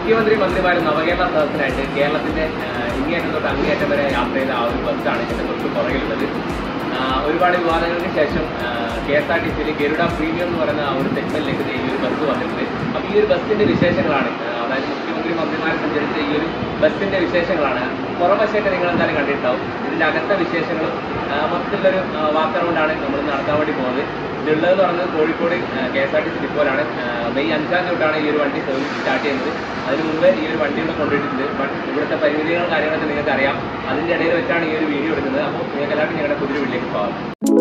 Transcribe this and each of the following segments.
മുഖ്യമന്ത്രി മന്ത്രിമാരും നവകേരള സദസ്സിനായിട്ട് കേരളത്തിന്റെ ആ, ഇങ്ങേയറ്റം തൊട്ട് അങ്ങേയറ്റം വരെ യാത്ര ചെയ്ത ആ ഒരു ബസ്സാണ് ഇതിന്റെ തൊട്ട് പുറകിലുള്ളത് ആ, ഒരുപാട് വിവാദങ്ങൾക്ക് ശേഷം കെ എസ് ആർ ടി സിയിൽ ഗരുഡ പ്രീമിയം എന്ന് പറയുന്ന ആ ഒരു സെഗ്മെന്റിലേക്ക് ഈ ഒരു ബസ് വന്നിട്ടുണ്ട് അപ്പൊ ഈ ഒരു ബസ്സിന്റെ വിശേഷങ്ങളാണ് ആ, അതായത് മുഖ്യമന്ത്രി മന്ത്രിമാരെ സഞ്ചരിച്ച ഈ ഒരു ബസ്സിന്റെ വിശേഷങ്ങളാണ് പുറവശമൊക്കെ നിങ്ങൾ എന്തായാലും കണ്ടിട്ടുണ്ടാവും ഇതിന്റെ അകത്തെ വിശേഷങ്ങളും ആ, മൊത്തത്തിലൊരു ആ, വാർത്ത കൊണ്ടാണ് നമ്മൾ നടത്താൻ വേണ്ടി പോകുന്നത് ഇതുള്ളതെന്ന് പറയുന്നത് Kozhikode K S R T C ഡിപ്പോയിലാണ് ആ, മെയ് അഞ്ചാം തീയതി തൊട്ടാണ് ഈ ഒരു വണ്ടി സർവീസ് സ്റ്റാർട്ട് ചെയ്യുന്നത് അതിന് മുമ്പ് ഈ ഒരു വണ്ടി ഇവിടെ കൊണ്ടുപോയിട്ടുണ്ട് ബട്ട് ഇവിടുത്തെ പരിമിതികളും കാര്യങ്ങളൊക്കെ നിങ്ങൾക്ക് അറിയാം അതിന്റെ ഇടയിൽ വെച്ചാണ് ഈ ഒരു വീഡിയോ എടുക്കുന്നത് അപ്പോൾ നിങ്ങൾക്ക് എല്ലാവർക്കും ഞങ്ങളുടെ പുതിയ വീട്ടിലേക്ക് പോകാം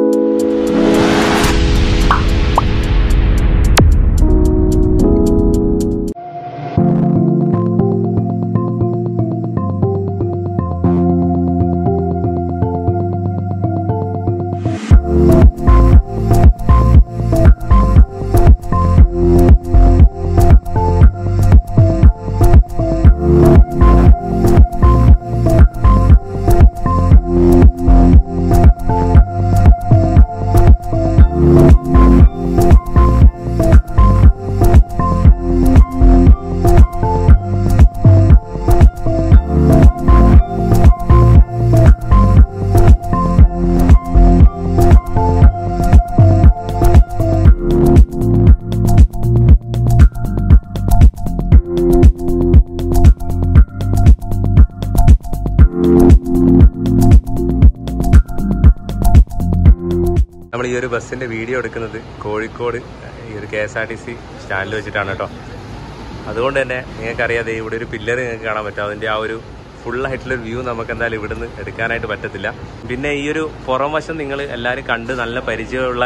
നമ്മൾ ഈ ഒരു ബസ്സിന്റെ വീഡിയോ എടുക്കുന്നത് കോഴിക്കോട് ഈ ഒരു K S R T C സ്റ്റാൻഡിൽ വെച്ചിട്ടാണ് കേട്ടോ അതുകൊണ്ട് തന്നെ നിങ്ങൾക്കറിയാതെ ഇവിടെ ഒരു പില്ലർ നിങ്ങൾക്ക് കാണാൻ പറ്റും അതിന്റെ ആ ഒരു ഫുൾ ആയിട്ടുള്ള വ്യൂ നമുക്ക് എന്തായാലും ഇവിടുന്ന് എടുക്കാനായിട്ട് പറ്റത്തില്ല പിന്നെ ഈ ഒരു പുറം വശം നിങ്ങൾ എല്ലാവരും കണ്ട് നല്ല പരിചയമുള്ള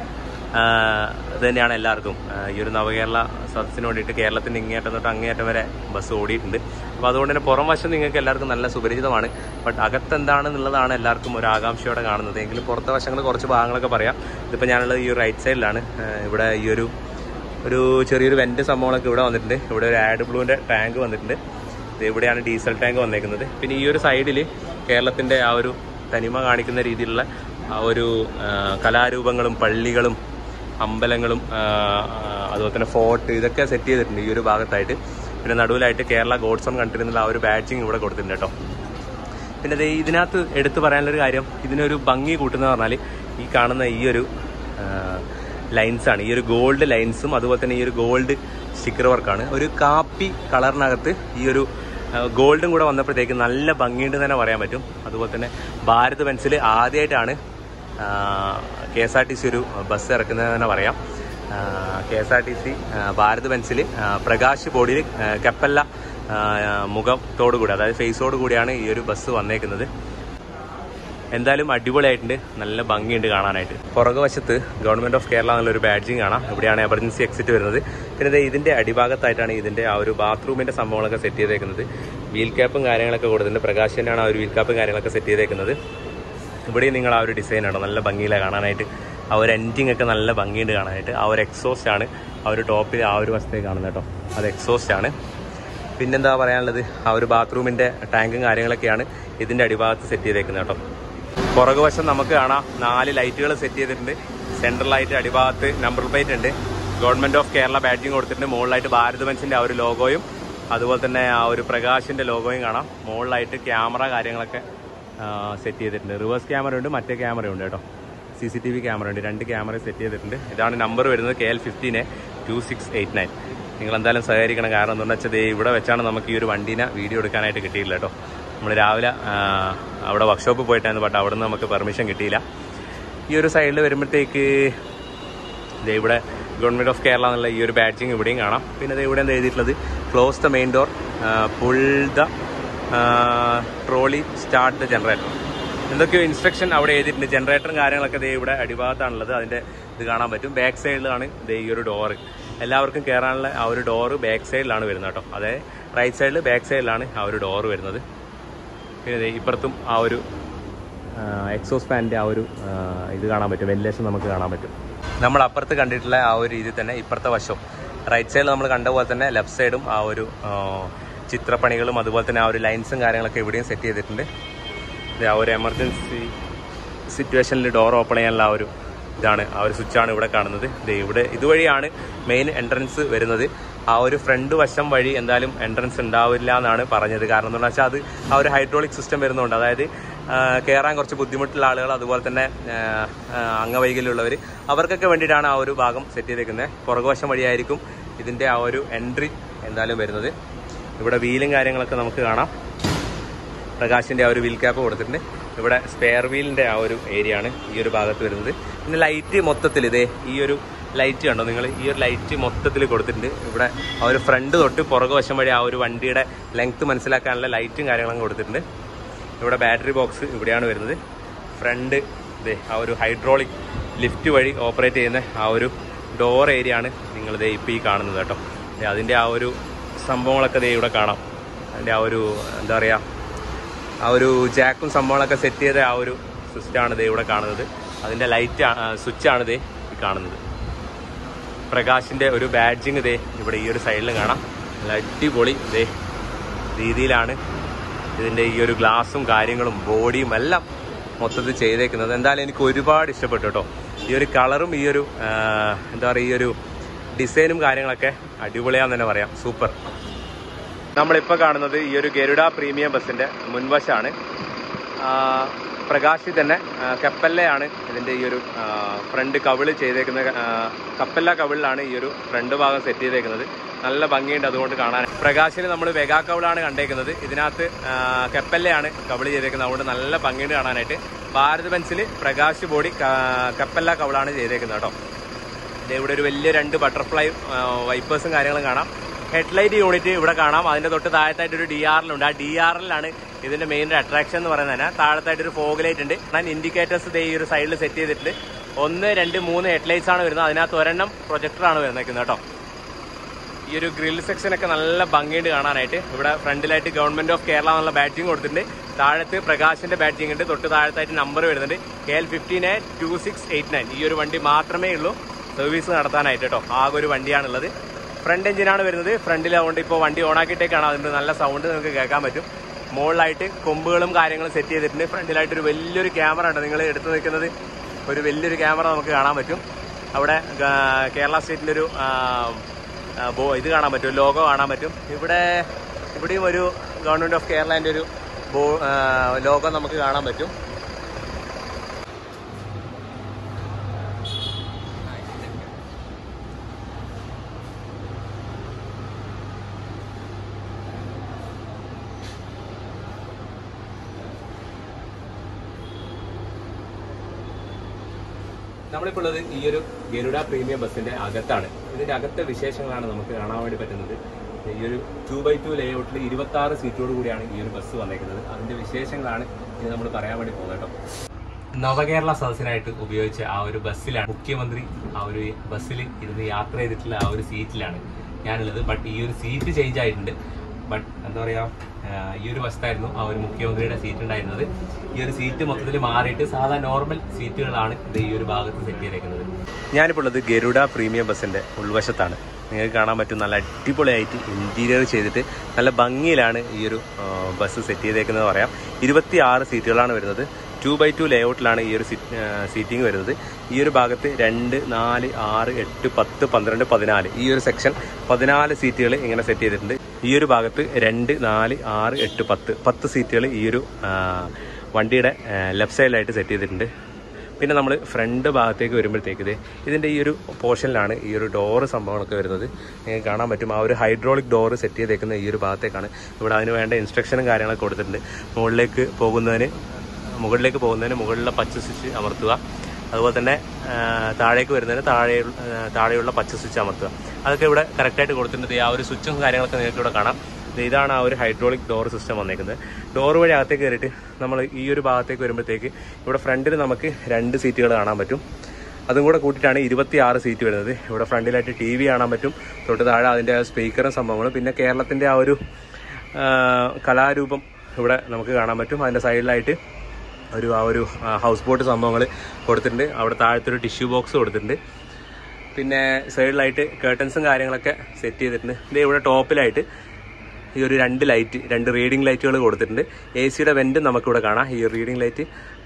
ആ, ഇത് തന്നെയാണ് എല്ലാവർക്കും ആ, ഈ ഒരു നവകേരള സദസ്സിന് വേണ്ടിയിട്ട് കേരളത്തിന്റെ ഇങ്ങേറ്റം തൊട്ട് അങ്ങേയറ്റം വരെ ബസ് ഓടിയിട്ടുണ്ട് അപ്പോൾ അതുകൊണ്ട് തന്നെ പുറം വശം നിങ്ങൾക്ക് എല്ലാവർക്കും നല്ല സുപരിചിതമാണ് ബട്ട് അകത്തെന്താണെന്നുള്ളതാണ് എല്ലാവർക്കും ഒരു ആകാംക്ഷയോടെ കാണുന്നത് എങ്കിലും പുറത്തെ വശങ്ങൾ കുറച്ച് ഭാഗങ്ങളൊക്കെ പറയാം ഇതിപ്പോൾ ഞാനുള്ളത് ഈ റൈറ്റ് സൈഡിലാണ് ആ, ഇവിടെ ഈ ഒരു ഒരു ചെറിയൊരു വെന്റ് സംഭവങ്ങളൊക്കെ ഇവിടെ വന്നിട്ടുണ്ട് ഇവിടെ ഒരു ആഡ് ബ്ലൂവിന്റെ ടാങ്ക് വന്നിട്ടുണ്ട് ഇത് ഇവിടെയാണ് ഡീസൽ ടാങ്ക് വന്നേക്കുന്നത് പിന്നെ ഈ ഒരു സൈഡിൽ കേരളത്തിന്റെ ആ ഒരു തനിമ കാണിക്കുന്ന രീതിയിലുള്ള ആ ഒരു ആ, കലാരൂപങ്ങളും പള്ളികളും അമ്പലങ്ങളും ആ, ആ, അതുപോലെ തന്നെ ഫോർട്ട് ഇതൊക്കെ സെറ്റ് ചെയ്തിട്ടുണ്ട് ഈ ഒരു ഭാഗത്തായിട്ട് പിന്നെ നടുവിലായിട്ട് കേരള ഗോഡ്സ് ഓൺ കൺട്രി എന്നുള്ള ആ ഒരു ബാഡ്ജിങ് ഇവിടെ കൊടുത്തിട്ടുണ്ട് കേട്ടോ പിന്നെ ദേ ഇതിനകത്ത് എടുത്തു പറയാനുള്ളൊരു കാര്യം ഇതിനൊരു ഭംഗി കൂട്ടുന്നത് പറഞ്ഞാൽ ഈ കാണുന്ന ഈ ഒരു ലൈൻസ് ആണ് ഈ ഒരു ഗോൾഡ് ലൈൻസും അതുപോലെ തന്നെ ഈ ഒരു ഗോൾഡ് സ്റ്റിക്കർ വർക്കാണ് ഒരു കാപ്പി കളറിനകത്ത് ഈ ഒരു ഗോൾഡും കൂടെ വന്നപ്പോഴത്തേക്ക് നല്ല ഭംഗിയുണ്ട് തന്നെ പറയാൻ പറ്റും അതുപോലെ തന്നെ ഭാരത് പെൻസിൽ ആദ്യമായിട്ടാണ് K S R T C ഒരു ബസ് ഇറക്കുന്നത് തന്നെ പറയാം K S R T C Bharat പെൻസിൽ പ്രകാശ് ബോഡിയിൽ കപ്പല്ല ആ, മുഖത്തോടു കൂടി അതായത് ഫേസോട് കൂടിയാണ് ഈ ഒരു ബസ് വന്നേക്കുന്നത് എന്തായാലും അടിപൊളിയായിട്ടുണ്ട് നല്ല ഭംഗിയുണ്ട് കാണാനായിട്ട് പുറകു വശത്ത് ഗവൺമെന്റ് ഓഫ് കേരള എന്നുള്ളൊരു ബാഡ്ജിങ് കാണാം ഇവിടെയാണ് എമർജൻസി എക്സിറ്റ് വരുന്നത് പിന്നെ ദേ ഇതിന്റെ അടിഭാഗത്തായിട്ടാണ് ഇതിന്റെ ആ ഒരു ബാത്റൂമിന്റെ സംഭവങ്ങളൊക്കെ സെറ്റ് ചെയ്തേക്കുന്നത് വീൽ ക്യാപ്പും കാര്യങ്ങളൊക്കെ കൊടുത്തിട്ടുണ്ട് പ്രകാശ് തന്നെയാണ് ആ ഒരു വീൽ ക്യാപ്പും കാര്യങ്ങളൊക്കെ സെറ്റ് ചെയ്തേക്കുന്നത് ഇവിടെയും നിങ്ങൾ ആ ഒരു ഡിസൈൻ ആണ് നല്ല ഭംഗിയിലാണ് കാണാനായിട്ട് ആ ഒരു എൻഡിങ് ഒക്കെ നല്ല ഭംഗിയുണ്ട് കാണാനായിട്ട് ആ ഒരു എക്സോസ്റ്റ് ആണ് ആ ഒരു ടോപ്പിൽ ആ ഒരു വശത്തേക്ക് കാണുന്നത് കേട്ടോ അത് എക്സോസ്റ്റ് ആണ് പിന്നെന്താ പറയാനുള്ളത് ആ ഒരു ബാത്റൂമിന്റെ ടാങ്കും കാര്യങ്ങളൊക്കെയാണ് ഇതിന്റെ അടിഭാഗത്ത് സെറ്റ് ചെയ്തേക്കുന്നത് കേട്ടോ പുറകുവശം നമുക്ക് കാണാം നാല് ലൈറ്റുകൾ സെറ്റ് ചെയ്തിട്ടുണ്ട് സെൻട്രലായിട്ട് അടിഭാഗത്ത് നമ്പർ പ്ലേറ്റ് ഉണ്ട് ഗവൺമെന്റ് ഓഫ് കേരള ബാഡ്ജിങ് കൊടുത്തിട്ടുണ്ട് മുകളിലായിട്ട് ഭാരത് ബെൻസിന്റെ ആ ഒരു ലോഗോയും അതുപോലെ തന്നെ ആ ഒരു പ്രകാശിന്റെ ലോഗോയും കാണാം മുകളിലായിട്ട് ക്യാമറ കാര്യങ്ങളൊക്കെ സെറ്റ് ചെയ്തിട്ടുണ്ട് റിവേഴ്സ് ക്യാമറ ഉണ്ട് മറ്റേ ക്യാമറ ഉണ്ട് കേട്ടോ C C T V camera ഉണ്ട് രണ്ട് ക്യാമറ സെറ്റ് ചെയ്തിട്ടുണ്ട് ഇതാണ് നമ്പർ വരുന്നത് K L fifteen two six eight nine നിങ്ങൾ എന്തായാലും സഹകരിക്കണം കാരണം എന്താണെന്ന് വെച്ചാൽ ദേ ഇവിടെ വെച്ചാണ് നമുക്ക് ഈ ഒരു വണ്ടീനെ വീഡിയോ എടുക്കാനായിട്ട് കിട്ടിയില്ല കേട്ടോ നമ്മൾ രാവിലെ ആ, അവിടെ വർക്ക്ഷോപ്പിൽ പോയിട്ടായിരുന്നു ബട്ട് അവിടെ നിന്ന് നമുക്ക് പെർമിഷൻ കിട്ടിയില്ല ഈ ഒരു സൈഡിൽ വരുമ്പോഴത്തേക്ക് ദേ ഇവിടെ ഗവൺമെന്റ് ഓഫ് കേരള എന്നുള്ള ഈ ഒരു ബാഡ്ജിങ് ഇവിടെയും കാണാം പിന്നെ ദേ ഇവിടെ എന്താ എഴുതിയിട്ടുള്ളത് close the main door pull the trolley start the generator എന്തൊക്കെയോ ഇൻസ്ട്രക്ഷൻ അവിടെ എഴുതിയിട്ടുണ്ട് ജനറേറ്ററും കാര്യങ്ങളൊക്കെ ദേ ഇവിടെ അടിഭാഗത്താണുള്ളത് അതിന്റെ ഇത് കാണാൻ പറ്റും ബാക്ക് സൈഡിലാണ് ദേ ഈ ഒരു ഡോറ് എല്ലാവർക്കും കയറാനുള്ള ആ ഒരു ഡോറ് ബാക്ക് സൈഡിലാണ് വരുന്നത് കേട്ടോ അതെ റൈറ്റ് സൈഡിൽ ബാക്ക് സൈഡിലാണ് ആ ഒരു ഡോറ് വരുന്നത് പിന്നെ ദേ ഇപ്പുറത്തും ആ ഒരു എക്സോസ് ഫാനിൻ്റെ ആ ഒരു ആ, ഇത് കാണാൻ പറ്റും വെന്റിലേഷൻ നമുക്ക് കാണാൻ പറ്റും നമ്മൾ അപ്പുറത്ത് കണ്ടിട്ടുള്ള ആ ഒരു രീതി തന്നെ ഇപ്പുറത്തെ വശം റൈറ്റ് സൈഡിൽ നമ്മൾ കണ്ട പോലെ തന്നെ ലെഫ്റ്റ് സൈഡും ആ ഒരു ആ, ചിത്രപ്പണികളും അതുപോലെ തന്നെ ആ ഒരു ലൈൻസും കാര്യങ്ങളൊക്കെ ഇവിടെയും സെറ്റ് ചെയ്തിട്ടുണ്ട് ഇത് ആ ഒരു എമർജൻസി സിറ്റുവേഷനിൽ ഡോർ ഓപ്പൺ ചെയ്യാനുള്ള ആ ഒരു ഇതാണ് ആ ഒരു സ്വിച്ചാണ് ഇവിടെ കാണുന്നത് ദേ ഇവിടെ ഇതുവഴിയാണ് മെയിൻ എൻട്രൻസ് വരുന്നത് ആ ഒരു ഫ്രണ്ട് വശം വഴി എന്തായാലും എൻട്രൻസ് ഉണ്ടാവില്ല എന്നാണ് പറഞ്ഞത് കാരണം എന്ന് വെച്ചാൽ അത് ആ ഒരു ഹൈഡ്രോളിക് സിസ്റ്റം വരുന്നുണ്ട് അതായത് ആ, കയറാൻ കുറച്ച് ബുദ്ധിമുട്ടുള്ള ആളുകൾ അതുപോലെ തന്നെ ആ, ആ, അംഗവൈകല്യമുള്ളവർ അവർക്കൊക്കെ വേണ്ടിയിട്ടാണ് ആ ഒരു ഭാഗം സെറ്റ് ചെയ്തേക്കുന്നത് പുറകുവശം വഴിയായിരിക്കും ഇതിൻ്റെ ആ ഒരു എൻട്രി എന്തായാലും വരുന്നത് ഇവിടെ വീലും കാര്യങ്ങളൊക്കെ നമുക്ക് കാണാം പ്രകാശിൻ്റെ ആ ഒരു വീൽ ക്യാപ്പ് കൊടുത്തിട്ടുണ്ട് ഇവിടെ സ്പെയർ വീലിൻ്റെ ആ ഒരു ഏരിയ ആണ് ഈ ഒരു ഭാഗത്ത് വരുന്നത് പിന്നെ ലൈറ്റ് മൊത്തത്തിൽ ഇതേ ഈ ഒരു ലൈറ്റ് കണ്ടോ നിങ്ങൾ ഈ ഒരു ലൈറ്റ് മൊത്തത്തിൽ കൊടുത്തിട്ടുണ്ട് ഇവിടെ ആ ഒരു ഫ്രണ്ട് തൊട്ട് പുറകു വശം വഴി ആ ഒരു വണ്ടിയുടെ ലെങ്ത് മനസ്സിലാക്കാനുള്ള ലൈറ്റും കാര്യങ്ങളും കൊടുത്തിട്ടുണ്ട് ഇവിടെ ബാറ്ററി ബോക്സ് ഇവിടെയാണ് വരുന്നത് ഫ്രണ്ട് ഇതേ ആ ഒരു ഹൈഡ്രോളിക് ലിഫ്റ്റ് വഴി ഓപ്പറേറ്റ് ചെയ്യുന്ന ആ ഒരു ഡോർ ഏരിയ ആണ് നിങ്ങളിതേ ഇപ്പോൾ ഈ കാണുന്നത് കേട്ടോ ദേ അതിൻ്റെ ആ ഒരു സംഭവങ്ങളൊക്കെ ദേ ഇവിടെ കാണാം അതിൻ്റെ ആ ഒരു എന്താ പറയുക ആ ഒരു ജാക്കും സംഭവങ്ങളൊക്കെ സെറ്റ് ചെയ്ത ആ ഒരു സിസ്റ്റമാണ് ദേ ഇവിടെ കാണുന്നത് അതിൻ്റെ ലൈറ്റ് സ്വിച്ചാണ് ദേ ഈ കാണുന്നത് പ്രകാശിൻ്റെ ഒരു ബാഡ്ജിങ് ദേ ഇവിടെ ഈ ഒരു സൈഡിൽ കാണാം നല്ല അടിപൊളി ദേ രീതിയിലാണ് ഇതിൻ്റെ ഈ ഒരു ഗ്ലാസും കാര്യങ്ങളും ബോഡിയും എല്ലാം മൊത്തത്തിൽ ചെയ്തേക്കുന്നത് എന്തായാലും എനിക്ക് ഒരുപാട് ഇഷ്ടപ്പെട്ടു കേട്ടോ ഈ ഒരു കളറും ഈ ഒരു ആ, എന്താ പറയുക ഈ ഒരു ഡിസൈനും കാര്യങ്ങളൊക്കെ അടിപൊളിയാന്ന് തന്നെ പറയാം സൂപ്പർ നമ്മളിപ്പോൾ കാണുന്നത് ഈ ഒരു ഗരുഡ പ്രീമിയം ബസ്സിന്റെ മുൻവശമാണ് ആ, പ്രകാശി തന്നെ ആ, കപ്പല്ലയാണ് ഇതിന്റെ ഈ ഒരു ആ, ഫ്രണ്ട് കവിള് ചെയ്തേക്കുന്ന ആ, കപ്പല്ല കവിളിലാണ് ഈ ഒരു ഫ്രണ്ട് ഭാഗം സെറ്റ് ചെയ്തേക്കുന്നത് നല്ല ഭംഗിയുണ്ട് അതുകൊണ്ട് കാണാൻ പ്രകാശിന് നമ്മൾ വെഗാ കവിളാണ് കണ്ടേക്കുന്നത് ഇതിനകത്ത് ആ, കപ്പല്ലയാണ് കവിള് ചെയ്തേക്കുന്നത് അതുകൊണ്ട് നല്ല ഭംഗിയുണ്ട് കാണാനായിട്ട് ഭാരത് ബെൻസിൽ പ്രകാശ് ബോഡി ക- കപ്പല്ല കവിളാണ് ചെയ്തേക്കുന്നത് കേട്ടോ ദേ ഇവിടെ ഒരു വലിയ രണ്ട് ബട്ടർഫ്ലൈ വൈപ്പേഴ്സും കാര്യങ്ങളും കാണാം ഹെഡ്ലൈറ്റ് യൂണിറ്റ് ഇവിടെ കാണാം അതിന്റെ തൊട്ട് താഴത്തായിട്ട് ഒരു ഡി ആറിലുണ്ട് ആ ഡി ആറിലാണ് ഇതിന്റെ മെയിൻ അട്രാക്ഷൻ എന്ന് പറയുന്നത് തന്നെ താഴത്തായിട്ട് ഒരു ഫോഗ് ലൈറ്റ് ഉണ്ട് ഞാൻ ഇൻഡിക്കേറ്റേഴ്സ് ദേ ഈ ഒരു സൈഡിൽ സെറ്റ് ചെയ്തിട്ടുണ്ട് ഒന്ന് രണ്ട് മൂന്ന് ഹെഡ്ലൈറ്റ്സ് ആണ് വരുന്നത് അതിനകത്ത് ഒരെണ്ണം പ്രൊജക്ടറാണ് വരുന്നത് കേട്ടോ ഈ ഒരു ഗ്രിൽ സെക്ഷൻ ഒക്കെ നല്ല ഭംഗിയുണ്ട് കാണാനായിട്ട് ഇവിടെ ഫ്രണ്ടിലായിട്ട് ഗവൺമെന്റ് ഓഫ് കേരള എന്നുള്ള ബാറ്റിംഗ് കൊടുത്തിട്ടുണ്ട് താഴത്ത് പ്രകാശിന്റെ ബാറ്റിംഗ് ഉണ്ട് തൊട്ട് താഴത്തായിട്ട് നമ്പർ വരുന്നുണ്ട് K L fifteen A two six eight nine ഈ ഒരു വണ്ടി മാത്രമേ ഉള്ളൂ സർവീസ് നടത്താനായിട്ട് കേട്ടോ ആകെ ഒരു വണ്ടിയാണുള്ളത് ഫ്രണ്ട് എഞ്ചിനാണ് വരുന്നത് ഫ്രണ്ടിൽ അതുകൊണ്ട് ഇപ്പോൾ വണ്ടി ഓണാക്കിയിട്ടേക്കാണ് അതിന്റെ നല്ല സൗണ്ട് നിങ്ങൾക്ക് കേൾക്കാൻ പറ്റും മുകളിലായിട്ട് കൊമ്പുകളും കാര്യങ്ങളും സെറ്റ് ചെയ്തിട്ടുണ്ട് ഫ്രണ്ടിലായിട്ട് ഒരു വലിയൊരു ക്യാമറ ഉണ്ട് നിങ്ങൾ എടുത്തു നിൽക്കുന്നത് ഒരു വലിയൊരു ക്യാമറ നമുക്ക് കാണാൻ പറ്റും അവിടെ ഗ- കേരള സ്റ്റേറ്റിന്റെ ഒരു ആ, ആ, ബോ ഇത് കാണാൻ പറ്റും ലോഗോ കാണാൻ പറ്റും ഇവിടെ ഇവിടെയും ഒരു ഗവൺമെന്റ് ഓഫ് കേരളന്റെ ഒരു ബോ ലോഗോ നമുക്ക് കാണാൻ പറ്റും നമ്മളിപ്പോൾ ഉള്ളത് ഈ ഒരു ഗരുഡ പ്രീമിയം ബസ്സിന്റെ അകത്താണ് ഇതിന്റെ അകത്തെ വിശേഷങ്ങളാണ് നമുക്ക് കാണാൻ വേണ്ടി പറ്റുന്നത് ഈ ഒരു ടു ബൈ ടു ലേഔട്ടിൽ ഇരുപത്തി ആറ് സീറ്റോട് കൂടിയാണ് ഈ ഒരു ബസ് വന്നേക്കുന്നത് അതിന്റെ വിശേഷങ്ങളാണ് ഇത് നമ്മൾ പറയാൻ വേണ്ടി പോകുന്നത് കേട്ടോ നവകേരള സദസ്സിനായിട്ട് ഉപയോഗിച്ച ആ ഒരു ബസ്സിലാണ് മുഖ്യമന്ത്രി ആ ഒരു ബസ്സിൽ ഇരുന്ന് യാത്ര ചെയ്തിട്ടുള്ള ആ ഒരു സീറ്റിലാണ് ഞാനുള്ളത് ബട്ട് ഈ ഒരു സീറ്റ് ചേഞ്ച് ആയിട്ടുണ്ട് ബട്ട് എന്താ പറയാ ആ, ഈ ഒരു വശത്തായിരുന്നു ആ ഒരു മുഖ്യമന്ത്രിയുടെ സീറ്റ് ഉണ്ടായിരുന്നത് ഈ ഒരു സീറ്റ് മൊത്തത്തിൽ മാറിയിട്ട് സാധാ നോർമൽ സീറ്റുകളാണ് ഇത് ഈ ഒരു ഭാഗത്ത് സെറ്റ് ചെയ്തേക്കുന്നത് ഞാനിപ്പോൾ ഉള്ളത് ഗരുഡ പ്രീമിയം ബസ്സിന്റെ ഉൾവശത്താണ് നിങ്ങൾക്ക് കാണാൻ പറ്റും നല്ല അടിപൊളിയായിട്ട് ഇന്റീരിയർ ചെയ്തിട്ട് നല്ല ഭംഗിയിലാണ് ഈ ഒരു ആ, ബസ് സെറ്റ് ചെയ്തേക്കുന്നത് പറയാം ഇരുപത്തി ആറ് സീറ്റുകളാണ് വരുന്നത് ടു ബൈ ടു ലേഔട്ടിലാണ് ഈ ഒരു സീറ്റിംഗ് വരുന്നത് ഈ ഒരു ഭാഗത്ത് രണ്ട് നാല് ആറ് എട്ട് പത്ത് പന്ത്രണ്ട് പതിനാല് ഈ ഒരു സെക്ഷൻ പതിനാല് സീറ്റുകൾ ഇങ്ങനെ സെറ്റ് ചെയ്തിട്ടുണ്ട് ഈ ഒരു ഭാഗത്ത് രണ്ട് നാല് ആറ് എട്ട് പത്ത് പത്ത് സീറ്റുകൾ ഈ ഒരു ആ, വണ്ടിയുടെ ലെഫ്റ്റ് സൈഡിലായിട്ട് സെറ്റ് ചെയ്തിട്ടുണ്ട് പിന്നെ നമ്മൾ ഫ്രണ്ട് ഭാഗത്തേക്ക് വരുമ്പോഴത്തേക്ക് ഇത് ഇതിൻ്റെ ഈ ഒരു പോർഷനിലാണ് ഈ ഒരു ഡോറ് സംഭവങ്ങളൊക്കെ വരുന്നത് നിങ്ങൾക്ക് കാണാൻ പറ്റും ആ ഒരു ഹൈഡ്രോളിക് ഡോറ് സെറ്റ് ചെയ്തേക്കുന്ന ഈ ഒരു ഭാഗത്തേക്കാണ് ഇവിടെ അതിന് വേണ്ട ഇൻസ്ട്രക്ഷനും കാര്യങ്ങളൊക്കെ കൊടുത്തിട്ടുണ്ട് മുകളിലേക്ക് പോകുന്നതിന് മുകളിലേക്ക് പോകുന്നതിന് മുകളിലെ പച്ച സ്വിച്ച് അമർത്തുക അതുപോലെ തന്നെ ആ, താഴേക്ക് വരുന്നതിന് താഴെ താഴെയുള്ള പച്ച സ്വിച്ച് അമർത്തുക അതൊക്കെ ഇവിടെ കറക്റ്റായിട്ട് കൊടുത്തിട്ടുണ്ട് ആ ഒരു സ്വിച്ചും കാര്യങ്ങളൊക്കെ നിങ്ങൾക്ക് ഇവിടെ കാണാം ദേ ഇതാണ് ആ ഒരു ഹൈഡ്രോളിക് ഡോർ സിസ്റ്റം വന്നേക്കുന്നത് ഡോർ വഴി അകത്തേക്ക് കയറിയിട്ട് നമ്മൾ ഈ ഒരു ഭാഗത്തേക്ക് വരുമ്പോഴത്തേക്ക് ഇവിടെ ഫ്രണ്ടിൽ നമുക്ക് രണ്ട് സീറ്റുകൾ കാണാൻ പറ്റും അതും കൂടെ കൂട്ടിയിട്ടാണ് ഇരുപത്തി ആറ് സീറ്റ് വരുന്നത് ഇവിടെ ഫ്രണ്ടിലായിട്ട് ടി വി കാണാൻ പറ്റും തൊട്ട് താഴെ അതിൻ്റെ സ്പീക്കറും സംഭവങ്ങളും പിന്നെ കേരളത്തിൻ്റെ ആ ഒരു ആ, കലാരൂപം ഇവിടെ നമുക്ക് കാണാൻ പറ്റും അതിൻ്റെ സൈഡിലായിട്ട് ഒരു ആ ഒരു ആ, ഹൗസ് ബോട്ട് സംഭവങ്ങൾ കൊടുത്തിട്ടുണ്ട് അവിടെ താഴത്തെ ഒരു ടിഷ്യൂ ബോക്സ് കൊടുത്തിട്ടുണ്ട് പിന്നെ സൈഡിലായിട്ട് കേർട്ടൻസും കാര്യങ്ങളൊക്കെ സെറ്റ് ചെയ്തിട്ടുണ്ട് ഇത് ഇവിടെ ടോപ്പിലായിട്ട് ഈ ഒരു രണ്ട് ലൈറ്റ് രണ്ട് റീഡിംഗ് ലൈറ്റുകൾ കൊടുത്തിട്ടുണ്ട് എ സിയുടെ വെൻറ്റും നമുക്കിവിടെ കാണാം ഈ റീഡിംഗ് ലൈറ്റ്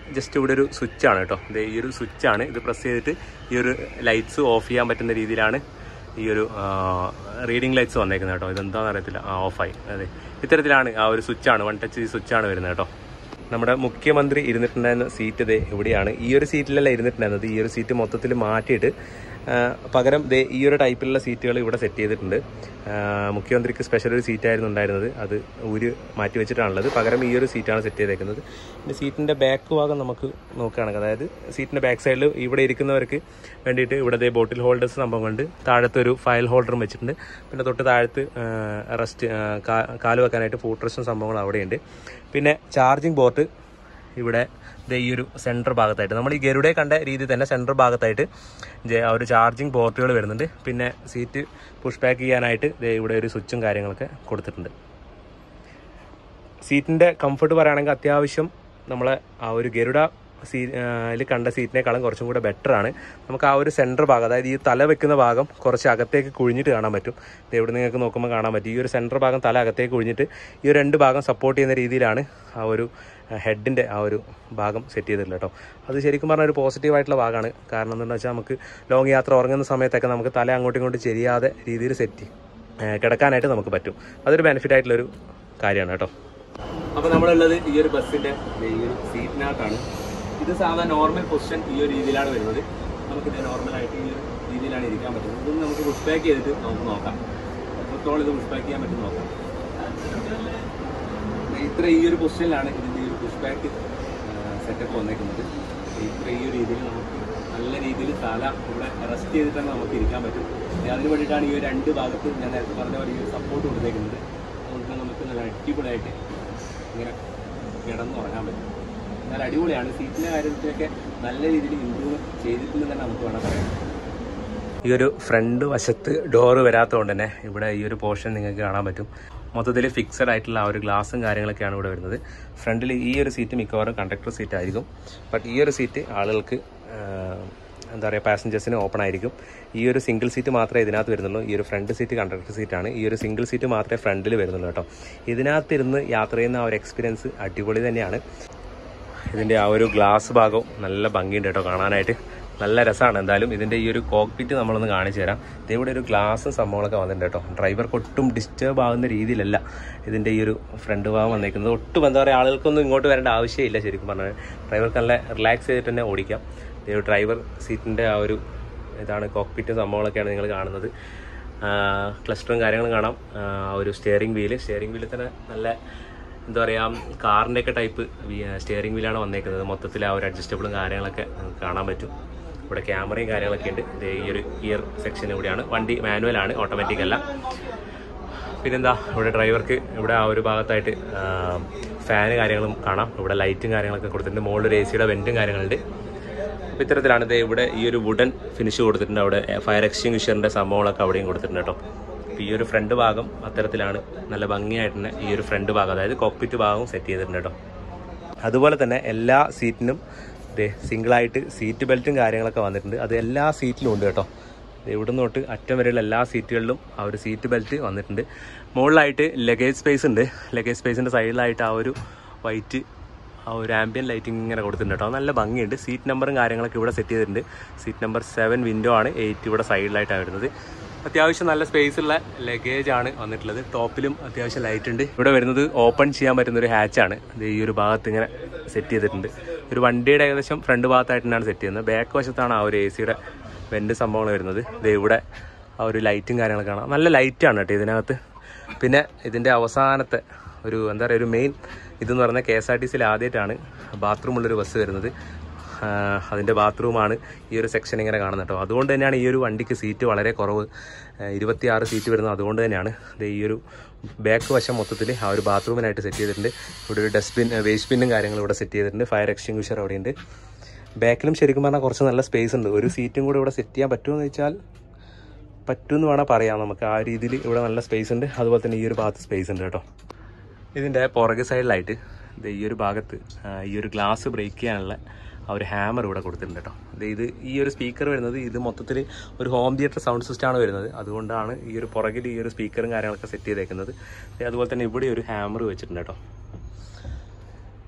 ജസ്റ്റ് ഇവിടെ ഒരു സ്വിച്ചാണ് കേട്ടോ ഇത് ഈ ഒരു സ്വിച്ചാണ് ഇത് പ്രസ് ചെയ്തിട്ട് ഈ ഒരു ലൈറ്റ്സ് ഓഫ് ചെയ്യാൻ പറ്റുന്ന രീതിയിലാണ് ഈ ഒരു റീഡിംഗ് ലൈറ്റ്സ് വന്നേക്കുന്നത് കേട്ടോ ഇതെന്താണെന്ന് അറിയത്തില്ല ആ ഓഫായി അതെ ഇത്തരത്തിലാണ് ആ ഒരു സ്വിച്ചാണ് വൺ ടച്ച് സ്വിച്ചാണ് വരുന്നത് കേട്ടോ നമ്മുടെ മുഖ്യമന്ത്രി ഇരുന്നിട്ടുണ്ടായിരുന്ന സീറ്റ് ഇതേ ഇവിടെയാണ് ഈ ഒരു സീറ്റിലല്ല ഇരുന്നിട്ടുണ്ടായിരുന്നത് ഈ ഒരു സീറ്റ് മൊത്തത്തിൽ മാറ്റിയിട്ട് ആ, പകരം ദേ ഈ ഒരു ടൈപ്പിലുള്ള സീറ്റുകൾ ഇവിടെ സെറ്റ് ചെയ്തിട്ടുണ്ട് ആ, മുഖ്യമന്ത്രിക്ക് സ്പെഷ്യൽ ഒരു സീറ്റായിരുന്നു ഉണ്ടായിരുന്നത് അത് ഊര് മാറ്റി വെച്ചിട്ടാണുള്ളത് പകരം ഈ ഒരു സീറ്റാണ് സെറ്റ് ചെയ്തേക്കുന്നത് പിന്നെ സീറ്റിൻ്റെ ബാക്ക് ഭാഗം നമുക്ക് നോക്കുകയാണെങ്കിൽ അതായത് സീറ്റിൻ്റെ ബാക്ക് സൈഡിൽ ഇവിടെ ഇരിക്കുന്നവർക്ക് വേണ്ടിയിട്ട് ഇവിടെ ദേ ബോട്ടിൽ ഹോൾഡേഴ്സ് സംഭവമുണ്ട് താഴത്ത് ഒരു ഫയൽ ഹോൾഡറും വെച്ചിട്ടുണ്ട് പിന്നെ തൊട്ട് താഴത്ത് റെസ്റ്റ് കാല് വെക്കാനായിട്ട് ഫൂട്ട് റെസ്റ്റും സംഭവങ്ങൾ അവിടെയുണ്ട് പിന്നെ ചാർജിങ് പോർട്ട് ഇവിടെ ദേ ഈ ഒരു സെൻറ്റർ ഭാഗത്തായിട്ട് നമ്മൾ ഈ ഗരുഡെ കണ്ട രീതി തന്നെ സെൻറ്റർ ഭാഗത്തായിട്ട് ജെ- ആ ഒരു ചാർജിങ് പോർട്ടുകൾ വരുന്നുണ്ട് പിന്നെ സീറ്റ് പുഷ് ബാക്ക് ചെയ്യാനായിട്ട് ദേ ഇവിടെ ഒരു സ്വിച്ചും കാര്യങ്ങളൊക്കെ കൊടുത്തിട്ടുണ്ട് സീറ്റിൻ്റെ കംഫർട്ട് പറയുകയാണെങ്കിൽ അത്യാവശ്യം നമ്മളെ ആ ഒരു ഗരുഡ സീ ല് കണ്ട സീറ്റിനേക്കാളും കുറച്ചും കൂടെ ബെറ്റർ ആണ് നമുക്ക് ആ ഒരു സെൻറ്റർ ഭാഗം അതായത് ഈ തല വെക്കുന്ന ഭാഗം കുറച്ച് അകത്തേക്ക് കുഴിഞ്ഞിട്ട് കാണാൻ പറ്റും ഇത് ഇവിടെ നിങ്ങൾക്ക് നോക്കുമ്പോൾ കാണാൻ പറ്റും ഈ ഒരു സെൻറ്റർ ഭാഗം തല അകത്തേക്ക് കുഴിഞ്ഞിട്ട് ഈ ഒരു രണ്ട് ഭാഗം സപ്പോർട്ട് ചെയ്യുന്ന രീതിയിലാണ് ആ ഒരു ഹെഡിൻ്റെ ആ ഒരു ഭാഗം സെറ്റ് ചെയ്തിട്ടുള്ളത് കേട്ടോ അത് ശരിക്കും പറഞ്ഞാൽ ഒരു പോസിറ്റീവ് ആയിട്ടുള്ള ഭാഗമാണ് കാരണം എന്താണെന്ന് വെച്ചാൽ നമുക്ക് ലോങ് യാത്ര ഉറങ്ങുന്ന സമയത്തൊക്കെ നമുക്ക് തല അങ്ങോട്ടും ഇങ്ങോട്ടും ചെരിയാതെ രീതിയിൽ സെറ്റ് കിടക്കാനായിട്ട് നമുക്ക് പറ്റും അതൊരു ബെനിഫിറ്റ് ആയിട്ടുള്ളൊരു കാര്യമാണ് കേട്ടോ അപ്പോൾ നമ്മളുള്ളത് ഈ ഒരു ബസ്സിൻ്റെ ഈ ഒരു സീറ്റിനകത്താണ് ഇത് സാധാരണ നോർമൽ പൊസിഷൻ ഈ ഒരു രീതിയിലാണ് വരുന്നത് നമുക്കിത് നോർമലായിട്ട് ഈ ഒരു രീതിയിലാണ് ഇരിക്കാൻ പറ്റുന്നത് ഇതൊന്ന് നമുക്ക് പുഷ് ബാക്ക് ചെയ്തിട്ട് നമുക്ക് നോക്കാം എത്രത്തോളം ഇത് പുഷ് ബാക്ക് ചെയ്യാൻ പറ്റും നോക്കാം ഇത്ര ഈ ഒരു പൊസിഷനിലാണ് ഇതിൻ്റെ ഈ ഒരു പുഷ് ബാക്ക് സെറ്റപ്പ് വന്നേക്കുന്നത് ഇത്ര ഈ ഒരു രീതിയിൽ നമുക്ക് നല്ല രീതിയിൽ തല ഇവിടെ റെസ്റ്റ് ചെയ്തിട്ട് തന്നെ നമുക്ക് ഇരിക്കാൻ പറ്റും ഇനി അതിന് വേണ്ടിയിട്ടാണ് ഈ ഒരു രണ്ട് ഭാഗത്ത് ഞാൻ നേരത്തെ പറഞ്ഞ പോലെ ഈ ഒരു സപ്പോർട്ട് കൊടുത്തേക്കുന്നത് അതുകൊണ്ട് തന്നെ നമുക്ക് നല്ല അടിപൊളിയായിട്ട് ഇങ്ങനെ കിടന്നുറങ്ങാൻ പറ്റും എന്നാൽ അടിപൊളിയാണ് സീറ്റിൻ്റെ കാര്യത്തിലൊക്കെ നല്ല രീതിയിൽ ഇമ്പ്രൂവ് ചെയ്തിട്ടുണ്ടെന്ന് തന്നെ നമുക്ക് വേണം പറയാം ഈ ഒരു ഫ്രണ്ട് വശത്ത് ഡോറ് വരാത്തതുകൊണ്ട് തന്നെ ഇവിടെ ഈ ഒരു പോർഷൻ നിങ്ങൾക്ക് കാണാൻ പറ്റും മൊത്തത്തിൽ ഫിക്സഡ് ആയിട്ടുള്ള ആ ഒരു ഗ്ലാസും കാര്യങ്ങളൊക്കെയാണ് ഇവിടെ വരുന്നത് ഫ്രണ്ടിൽ ഈ ഒരു സീറ്റ് മിക്കവാറും കണ്ടക്ടർ സീറ്റ് ആയിരിക്കും ബട്ട് ഈ ഒരു സീറ്റ് ആളുകൾക്ക് ആഹ്, എന്താ പറയുക പാസഞ്ചേഴ്സിന് ഓപ്പൺ ആയിരിക്കും ഈ ഒരു സിംഗിൾ സീറ്റ് മാത്രമേ ഇതിനകത്ത് വരുന്നുള്ളൂ ഈ ഒരു ഫ്രണ്ട് സീറ്റ് കണ്ടക്ടർ സീറ്റാണ് ഈ ഒരു സിംഗിൾ സീറ്റ് മാത്രമേ ഫ്രണ്ടിൽ വരുന്നുള്ളൂ കേട്ടോ ഇതിനകത്തിരുന്ന് യാത്ര ചെയ്യുന്ന ആ ഒരു എക്സ്പീരിയൻസ് അടിപൊളി തന്നെയാണ് ഇതിൻ്റെ ആ ഒരു ഗ്ലാസ് ഭാഗവും നല്ല ഭംഗിയുണ്ട് കേട്ടോ കാണാനായിട്ട് നല്ല രസമാണ് എന്തായാലും ഇതിൻ്റെ ഈ ഒരു കോക്പിറ്റ് നമ്മളൊന്ന് കാണിച്ചു തരാം ദേ ഇവിടെ ഒരു ഗ്ലാസും സംഭവങ്ങളൊക്കെ വന്നിട്ടുണ്ട് കേട്ടോ ഡ്രൈവർക്ക് ഒട്ടും ഡിസ്റ്റർബ് ആകുന്ന രീതിയിലല്ല ഇതിൻ്റെ ഈ ഒരു ഫ്രണ്ട് ഭാഗം വന്നേക്കുന്നത് ഒട്ടും എന്താ പറയുക ആളുകൾക്കൊന്നും ഇങ്ങോട്ട് വരേണ്ട ആവശ്യമില്ല ശരിക്കും പറഞ്ഞാൽ ഡ്രൈവർക്ക് നല്ല റിലാക്സ് ചെയ്തിട്ട് തന്നെ ഓടിക്കാം ദേ ഒരു ഡ്രൈവർ സീറ്റിൻ്റെ ആ ഒരു ഇതാണ് കോക്പിറ്റ് സംഭവങ്ങളൊക്കെയാണ് നിങ്ങൾ കാണുന്നത് ക്ലസ്റ്ററും കാര്യങ്ങളും കാണാം ആ, ഒരു സ്റ്റിയറിംഗ് വീല് സ്റ്റിയറിംഗ് വീലിൽ തന്നെ നല്ല എന്താ പറയുക കാറിൻ്റെ ഒക്കെ ടൈപ്പ് സ്റ്റിയറിംഗ് വീലാണ് വന്നേക്കുന്നത് മൊത്തത്തിൽ ആ ഒരു അഡ്ജസ്റ്റബിളും കാര്യങ്ങളൊക്കെ നിങ്ങൾക്ക് കാണാൻ പറ്റും ഇവിടെ ക്യാമറയും കാര്യങ്ങളൊക്കെ ഉണ്ട് ദേ ഈ ഒരു ഗിയർ സെക്ഷൻ ഇവിടെയാണ് വണ്ടി മാനുവലാണ് ഓട്ടോമാറ്റിക് അല്ല പിന്നെന്താ ഇവിടെ ഡ്രൈവർക്ക് ഇവിടെ ആ ഒരു ഭാഗത്തായിട്ട് ഫാന് കാര്യങ്ങളും കാണാം ഇവിടെ ലൈറ്റും കാര്യങ്ങളൊക്കെ കൊടുത്തിട്ടുണ്ട് മുകളിൽ ഒരു എ സിയുടെ വെൻറ്റും കാര്യങ്ങളുണ്ട് അപ്പോൾ ഇത്തരത്തിലാണ് ഇത് ഇവിടെ ഈ ഒരു വുഡൻ ഫിനിഷ് കൊടുത്തിട്ടുണ്ട് അവിടെ ഫയർ എക്സ്റ്റിങ്വിഷറിൻ്റെ സംഭവങ്ങളൊക്കെ അവിടെയും കൊടുത്തിട്ടുണ്ട് കേട്ടോ അപ്പോൾ ഈ ഒരു ഫ്രണ്ട് ഭാഗം അത്തരത്തിലാണ് നല്ല ഭംഗിയായിട്ട് തന്നെ ഈ ഒരു ഫ്രണ്ട് ഭാഗം അതായത് കോക്പിറ്റ് ഭാഗവും സെറ്റ് ചെയ്തിട്ടുണ്ട് കേട്ടോ അതുപോലെ തന്നെ എല്ലാ സീറ്റിനും ദേ സിംഗിളായിട്ട് സീറ്റ് ബെൽറ്റും കാര്യങ്ങളൊക്കെ വന്നിട്ടുണ്ട് അത് എല്ലാ സീറ്റിലും ഉണ്ട് കേട്ടോ ദേ ഇവിടുന്ന് തൊട്ട് അറ്റം വരെയുള്ള എല്ലാ സീറ്റുകളിലും ആ ഒരു സീറ്റ് ബെൽറ്റ് വന്നിട്ടുണ്ട് മുകളിലായിട്ട് ലഗേജ് സ്പേസ് ഉണ്ട് ലഗേജ് സ്പേസിൻ്റെ സൈഡിലായിട്ട് ആ ഒരു വൈറ്റ് ആ ഒരു ആംബിയൻ ലൈറ്റിംഗ് ഇങ്ങനെ കൊടുത്തിട്ടുണ്ട് കേട്ടോ നല്ല ഭംഗിയുണ്ട് സീറ്റ് നമ്പറും കാര്യങ്ങളൊക്കെ ഇവിടെ സെറ്റ് ചെയ്തിട്ടുണ്ട് സീറ്റ് നമ്പർ സെവൻ വിൻഡോ ആണ് എയ്റ്റ് ഇവിടെ സൈഡിലായിട്ടാണ് വരുന്നത് അത്യാവശ്യം നല്ല സ്പേസ് ഉള്ള ലഗേജ് ആണ് വന്നിട്ടുള്ളത് ടോപ്പിലും അത്യാവശ്യം ലൈറ്റ് ഉണ്ട് ഇവിടെ വരുന്നത് ഓപ്പൺ ചെയ്യാൻ പറ്റുന്ന ഒരു ഹാച്ചാണ് ഇത് ഈ ഒരു ഭാഗത്ത് ഇങ്ങനെ സെറ്റ് ചെയ്തിട്ടുണ്ട് ഒരു വണ്ടിയുടെ ഏകദേശം ഫ്രണ്ട് ഭാഗത്തായിട്ട് തന്നെയാണ് സെറ്റ് ചെയ്യുന്നത് ബാക്ക് വശത്താണ് ആ ഒരു എ സിയുടെ വെന്റ് സംഭവങ്ങൾ വരുന്നത് ഇത് ഇവിടെ ആ ഒരു ലൈറ്റും കാര്യങ്ങളൊക്കെ കാണാം നല്ല ലൈറ്റാണ് കേട്ടോ ഇതിനകത്ത് പിന്നെ ഇതിൻ്റെ അവസാനത്തെ ഒരു എന്താ പറയുക ഒരു മെയിൻ ഇതെന്ന് പറഞ്ഞാൽ കെ എസ് ആർ ടി സിയിൽ ആദ്യമായിട്ടാണ് ബാത്റൂമുള്ളൊരു ബസ് വരുന്നത് അതിൻ്റെ ബാത്റൂമാണ് ഈ ഒരു സെക്ഷൻ ഇങ്ങനെ കാണുന്നത് കേട്ടോ അതുകൊണ്ട് തന്നെയാണ് ഈ ഒരു വണ്ടിക്ക് സീറ്റ് വളരെ കുറവ് ഇരുപത്തിയാറ് സീറ്റ് വരുന്നത് അതുകൊണ്ട് തന്നെയാണ് ഇത് ഈ ഒരു ബാക്ക് വശം മൊത്തത്തിൽ ആ ഒരു ബാത്റൂമിനായിട്ട് സെറ്റ് ചെയ്തിട്ടുണ്ട് ഇവിടെ ഒരു ഡസ്റ്റ്ബിൻ വേസ്റ്റ് ബിന്നും കാര്യങ്ങളും ഇവിടെ സെറ്റ് ചെയ്തിട്ടുണ്ട് ഫയർ എക്സ്റ്റിങ്വിഷർ അവിടെയുണ്ട് ബാക്കിലും ശരിക്കും പറഞ്ഞാൽ കുറച്ച് നല്ല സ്പേസ് ഉണ്ട് ഒരു സീറ്റും കൂടെ ഇവിടെ സെറ്റ് ചെയ്യാൻ പറ്റുമോ എന്ന് വെച്ചാൽ പറ്റുമെന്ന് വേണം പറയാം നമുക്ക് ആ രീതിയിൽ ഇവിടെ നല്ല സ്പേസ് ഉണ്ട് അതുപോലെ തന്നെ ഈ ഒരു ഭാഗത്ത് സ്പേസ് ഉണ്ട് കേട്ടോ ഇതിൻ്റെ പുറകെ സൈഡിലായിട്ട് ഇത് ഈ ഒരു ഭാഗത്ത് ആ, ഈ ഒരു ഗ്ലാസ് ബ്രേക്ക് ചെയ്യാനുള്ള ആ ഒരു ഹാമർ ഇവിടെ കൊടുത്തിട്ടുണ്ട് കേട്ടോ ഇത് ഇത് ഈ ഒരു സ്പീക്കർ വരുന്നത് ഇത് മൊത്തത്തിൽ ഒരു ഹോം തിയേറ്റർ സൗണ്ട് സിസ്റ്റമാണ് വരുന്നത് അതുകൊണ്ടാണ് ഈ ഒരു പുറകിൽ ഈ ഒരു സ്പീക്കറും കാര്യങ്ങളൊക്കെ സെറ്റ് ചെയ്തേക്കുന്നത് ദേ അതുപോലെ തന്നെ ഇവിടെ ഒരു ഹാമർ വെച്ചിട്ടുണ്ട് കേട്ടോ